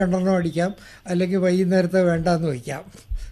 രണ്ടെണ്ണം അടിക്കാം അല്ലെങ്കിൽ വൈകുന്നേരത്തെ വേണ്ടാന്ന് വയ്ക്കാം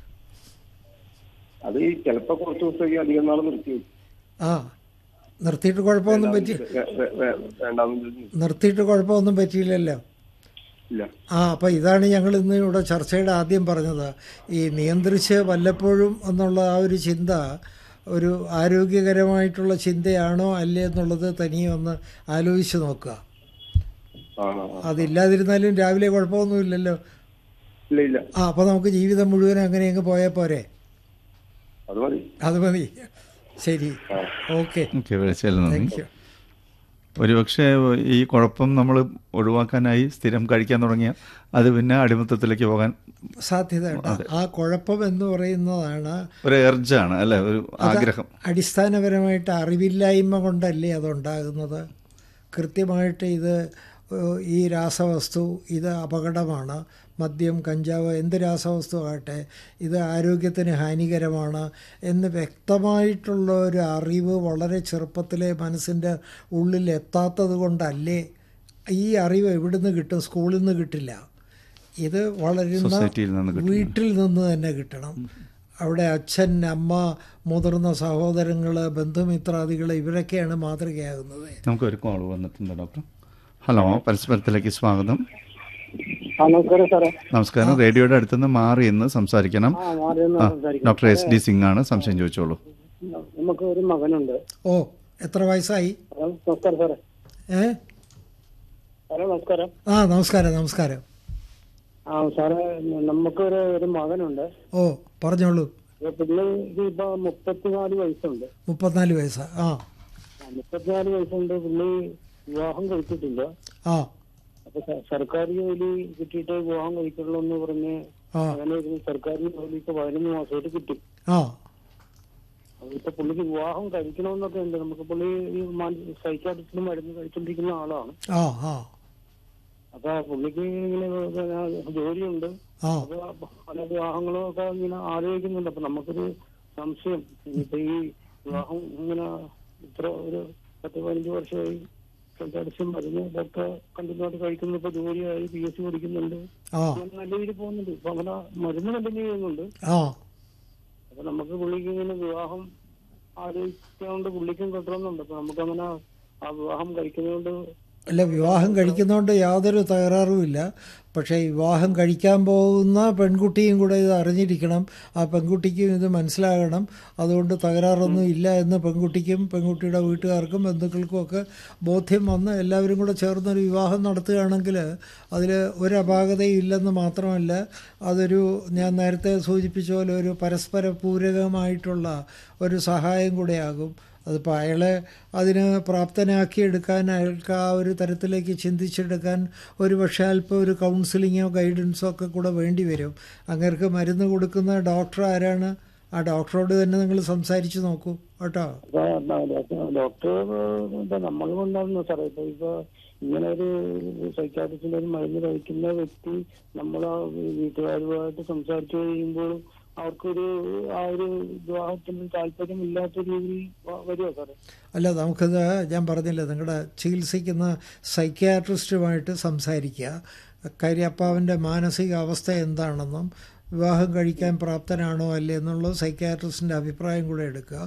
അത് ഈ ചിലപ്പോ കുറച്ച് ദിവസത്തേക്ക് അധികം നാൾ നിർത്തി വെക്കും. ആ നിർത്തിയിട്ട് കുഴപ്പമൊന്നും പറ്റി വേ- വേ- വേ- വേണ്ടാന്ന് വിചാരിച്ച് നിർത്തിയിട്ട് കുഴപ്പമൊന്നും പറ്റിയില്ലല്ലോ ഇല്ല ആ അപ്പം ഇതാണ് ഞങ്ങൾ ഇന്ന് ഇവിടെ ചർച്ചയുടെ ആദ്യം പറഞ്ഞത് ഈ നിയന്ത്രിച്ച് വല്ലപ്പോഴും എന്നുള്ള ആ ഒരു ചിന്ത ഒരു ആരോഗ്യകരമായിട്ടുള്ള ചിന്തയാണോ അല്ലേ എന്നുള്ളത് തനിയെ ഒന്ന് ആലോചിച്ച് നോക്കുക ആ ആ, ആ. അതില്ലാതിരുന്നാലും രാവിലെ കുഴപ്പമൊന്നുമില്ലല്ലോ ഇല്ല ഇല്ല ആ അപ്പോൾ നമുക്ക് ജീവിതം മുഴുവൻ അങ്ങനെ അങ്ങ് പോയാൽ പോരെ അത് മതി അത് മതി ശരി ഓക്കെ ഓക്കെ വിളിച്ചതിൽ നന്ദി താങ്ക് യു ഒരുപക്ഷെ ഈ കുഴപ്പം നമ്മൾ ഒഴിവാക്കാനായി സ്ഥിരം കഴിക്കാൻ തുടങ്ങിയാൽ അത് പിന്നെ അടിമത്തത്തിലേക്ക് പോകാൻ സാധ്യതയുണ്ട് ആ കുഴപ്പം എന്ന് പറയുന്നതാണ് ഒരു എർജാണ് അല്ലെ ഒരു ആഗ്രഹം അടിസ്ഥാനപരമായിട്ട് അറിവില്ലായ്മ കൊണ്ടല്ലേ അതുണ്ടാകുന്നത് കൃത്യമായിട്ട് ഇത് ഏഹ്, ഈ രാസവസ്തു ഇത് അപകടമാണ് മദ്യം കഞ്ചാവ് എന്ത് രാസവസ്തു ആകട്ടെ ഇത് ആരോഗ്യത്തിന് ഹാനികരമാണ് എന്ന് വ്യക്തമായിട്ടുള്ള ഒരു അറിവ് വളരെ ചെറുപ്പത്തിലെ മനസ്സിൻ്റെ ഉള്ളിൽ എത്താത്തത് കൊണ്ടല്ലേ ഈ അറിവ് എവിടുന്ന് കിട്ടും സ്കൂളിൽ നിന്ന് കിട്ടില്ല ഇത് വളരുന്ന സൊസൈറ്റിയിൽ നിന്ന് കിട്ടും വീട്ടിൽ നിന്ന് തന്നെ കിട്ടണം അവിടെ അച്ഛൻ അമ്മ മുതിർന്ന സഹോദരങ്ങൾ ബന്ധുമിത്രാദികൾ ഇവരൊക്കെയാണ് മാതൃകയാകുന്നത് നമുക്ക് ഒരു കോൾ വന്നിട്ടുണ്ട് ഡോക്ടർ ഹലോ പരസ്പരത്തിലേക്ക് സ്വാഗതം ആ നമസ്കാരം സാറേ നമസ്കാരം റേഡിയോയുടെ അടുത്തുനിന്ന് മാറി ഇന്ന് സംസാരിക്കണം ആ മാറി നിന്ന് ആ സംസാരിക്കാം ഡോക്ടർ എസ് ഡി സിംഗ് ആണ് സംശയം ചോദിച്ചോളൂ നമുക്ക് ഒരു മകനുണ്ട് ഓ എത്ര വയസ്സായി ഹലോ, നമസ്കാരം സാറേ ഏ ഹലോ നമസ്കാരം ആ നമസ്കാരം നമസ്കാരം ആ സാറേ നമുക്കൊരു ഒരു മകനുണ്ട് ഓ പറഞ്ഞോളൂ ഇപ്പൊ പുള്ളിക്ക് ഇപ്പൊ മുപ്പത്തിനാല് വയസ്സുണ്ട് മുപ്പത്തിനാല് വയസ്സാ ആ ആ, മുപ്പത്തിനാല് വയസ്സുണ്ട് പുള്ളി വിവാഹം കഴിച്ചിട്ടില്ല ആ അപ്പൊ സ- സർക്കാർ ജോലി കിട്ടിയിട്ട് വിവാഹം കഴിക്കുള്ളൂ എന്ന് പറഞ്ഞ് ആ അങ്ങനെ ഒരു സർക്കാർ ജോലി ഇപ്പൊ പതിനൊന്ന് മാസമായിട്ട് കിട്ടി ആ അപ്പൊ ഇപ്പൊ പുള്ളിക്ക് വിവാഹം കഴിക്കണമെന്നൊക്കെ ഉണ്ട് നമുക്ക് പുള്ളി ഈ സൈക്കാട്രിസ്റ്റിന് മരുന്ന് കഴിച്ചോണ്ടിരിക്കുന്ന ആളാണ് ആ ആ അപ്പൊ പുള്ളിക്ക് ഇങ്ങനെ പിന്നെ ജോലിയുണ്ട് ആ അപ്പൊ പല വിവാഹങ്ങളും ഒക്കെ ഇങ്ങനെ ആലോചിക്കുന്നുണ്ട് അപ്പൊ നമുക്കൊരു സംശയം ഇനിയിപ്പോ ഈ വിവാഹം ഇങ്ങനെ ഇത്ര ഒരു പത്ത് പതിനഞ്ച് വർഷമായി സംസാരിച്ചും മരുന്ന് ഇതൊക്കെ കണ്ടിന്യൂ ആയിട്ട് കഴിക്കുന്നു ഇപ്പൊ ജോലിയായി പി എസ് സി പഠിക്കുന്നുണ്ട് ആ അങ്ങനെ നല്ല രീതിയിൽ പോകുന്നുണ്ട് ഇപ്പൊ അങ്ങനെ മരുന്ന് കണ്ടിന്യൂ ചെയ്യുന്നുണ്ട് ആ അപ്പൊ നമുക്ക് പുള്ളിക്ക് ഇങ്ങനെ വിവാഹം ആലോചിക്കാണ്ട് പുള്ളിക്കും കിട്ടണമെന്നുണ്ട് അപ്പൊ നമുക്കങ്ങനെ ആ വിവാഹം കഴിക്കുന്നതുകൊണ്ട് അല്ല വിവാഹം കഴിക്കുന്നതുകൊണ്ട് യാതൊരു തകരാറുമില്ല പക്ഷേ ഈ വിവാഹം കഴിക്കാൻ പോകുന്ന പെൺകുട്ടിയും കൂടെ ഇത് അറിഞ്ഞിരിക്കണം ആ പെൺകുട്ടിക്കും ഇത് മനസ്സിലാകണം അതുകൊണ്ട് തകരാറൊന്നും ഇല്ല എന്ന് പെൺകുട്ടിക്കും പെൺകുട്ടിയുടെ വീട്ടുകാർക്കും ബന്ധുക്കൾക്കും ഒക്കെ ബോധ്യം വന്ന് എല്ലാവരും കൂടെ ചേർന്നൊരു വിവാഹം നടത്തുകയാണെങ്കിൽ അതിൽ ഒരു അപാകതയും ഇല്ലെന്ന് മാത്രമല്ല അതൊരു ഞാൻ നേരത്തെ സൂചിപ്പിച്ച പോലെ ഒരു പരസ്പര പൂരകമായിട്ടുള്ള ഒരു സഹായം കൂടെയാകും അതിപ്പോൾ അയാളെ അതിന് പ്രാപ്തനാക്കിയെടുക്കാൻ അയാൾക്ക് ആ ഒരു തരത്തിലേക്ക് ചിന്തിച്ചെടുക്കാൻ ഒരു പക്ഷേ അല്പം ഒരു കൗൺസിലിങ്ങോ ഗൈഡൻസോ ഒക്കെ കൂടെ വേണ്ടി വരും അങ്ങേർക്ക് മരുന്ന് കൊടുക്കുന്ന ഡോക്ടർ ആരാണ് ആ ഡോക്ടറോട് തന്നെ നിങ്ങൾ സംസാരിച്ച് നോക്കൂ കേട്ടോ അപ്പൊ ഡോക്ടർ നമ്മൾ കൊണ്ടായിരുന്നു സാറേ ഇപ്പൊ ഇപ്പൊ ഇങ്ങനെ ഒരു സൈക്കാട്രിസ്റ്റിന്റെ ഒരു മരുന്ന് കഴിക്കുന്ന വ്യക്തി നമ്മൾ ആ വീട്ടുകാരുമായിട്ട് സംസാരിച്ചു കഴിയുമ്പോൾ അവർക്കൊരു ആ ഒരു വിവാഹത്തിന് താല്പര്യം ഇല്ലാത്ത രീതിയിൽ വ- വരുമോ സാറേ അല്ല നമുക്കത് ഞാൻ പറഞ്ഞില്ല നിങ്ങളുടെ ചികിത്സിക്കുന്ന സൈക്യാട്രിസ്റ്റുമായിട്ട് സംസാരിക്കുക കാര്യം അപ്പോൾ അവൻ്റെ മാനസിക അവസ്ഥ എന്താണെന്നും വിവാഹം കഴിക്കാൻ പ്രാപ്തനാണോ അല്ലേ എന്നുള്ള സൈക്യാട്രിസ്റ്റിൻ്റെ അഭിപ്രായം കൂടെ എടുക്കുക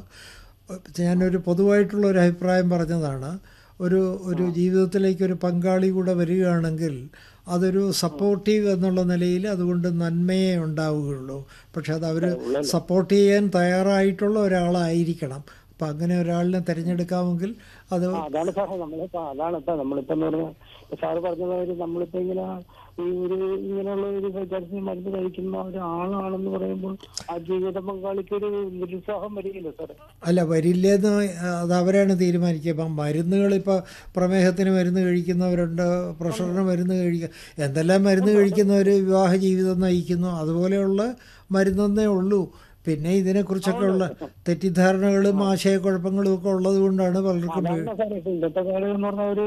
ഞാനൊരു പൊതുവായിട്ടുള്ള ഒരു അഭിപ്രായം പറഞ്ഞതാണ് ഒരു ഒരു ജീവിതത്തിലേക്ക് ഒരു പങ്കാളി കൂടെ വരികയാണെങ്കിൽ അതൊരു സപ്പോർട്ടീവ് എന്നുള്ള നിലയിൽ അതുകൊണ്ട് നന്മയേ ഉണ്ടാവുകയുള്ളൂ പക്ഷെ അത് അവർ സപ്പോർട്ട് ചെയ്യാൻ തയ്യാറായിട്ടുള്ള ഒരാളായിരിക്കണം അപ്പം അങ്ങനെ ഒരാളിനെ തിരഞ്ഞെടുക്കാമെങ്കിൽ അത് ആ, അതാണ് സാറേ നമ്മളിപ്പോ അതാണ് ഇപ്പൊ നമ്മളിപ്പോ എന്ന് പറഞ്ഞാൽ സാറ് പറഞ്ഞ മാതിരി നമ്മളിപ്പോ ഇങ്ങനെ ഈ ഒരു ഇങ്ങനെയുള്ള ഒരു സൈക്കാട്രിസ്റ്റിന് മരുന്ന് കഴിക്കുന്ന ഒരാളാണെന്ന് പറയുമ്പോൾ ആ ജീവിത പങ്കാളിക്ക് ഒരു നിരുത്സാഹം വരികയില്ല സാറേ അല്ല വരില്ലെന്ന് അത് അവരാണ് തീരുമാനിക്കുക ഇപ്പം മരുന്നുകൾ ഇപ്പോൾ പ്രമേഹത്തിന് മരുന്ന് കഴിക്കുന്നവരുണ്ട് പ്രഷറിന് മരുന്ന് കഴിക്കുക എന്തെല്ലാം മരുന്ന് കഴിക്കുന്നവർ വിവാഹ ജീവിതം നയിക്കുന്നു അതുപോലെയുള്ള മരുന്നൊന്നേ ഉള്ളൂ പിന്നെ ഇതിനെക്കുറിച്ചൊക്കെ ഉള്ള തെറ്റിദ്ധാരണകളും ആശയക്കുഴപ്പങ്ങളും ഒക്കെ ഉള്ളത് കൊണ്ടാണ് പലർക്കും വീ- അതാണ് സാറേ ഇപ്പൊ ഇന്നത്തെ കാലം എന്ന് പറഞ്ഞ ഒരു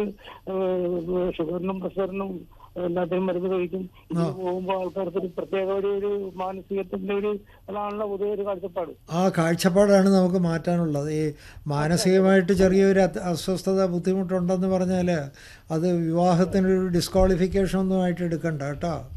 ഏഹ്, ഷുഗറിനും പ്രഷറിനും എല്ലാത്തിനും മരുന്ന് കഴിക്കും ഇതിന് പോകുമ്പോൾ ആൾക്കാർക്ക് ഒരു പ്രത്യേക ഒരു ഒരു മാനസികത്തിന്റെ ഒരു അതാണല്ലോ പൊതുവെ ഒരു കാഴ്ചപ്പാട് ആ കാഴ്ചപ്പാടാണ് നമുക്ക് മാറ്റാനുള്ളത് ഈ മാനസികമായിട്ട് ചെറിയൊരു അത് അസ്വസ്ഥത ബുദ്ധിമുട്ടുണ്ടെന്ന് പറഞ്ഞാൽ അത് വിവാഹത്തിനൊരു ഡിസ്ക്വാളിഫിക്കേഷൻ ഒന്നും ആയിട്ട് എടുക്കണ്ട കേട്ടോ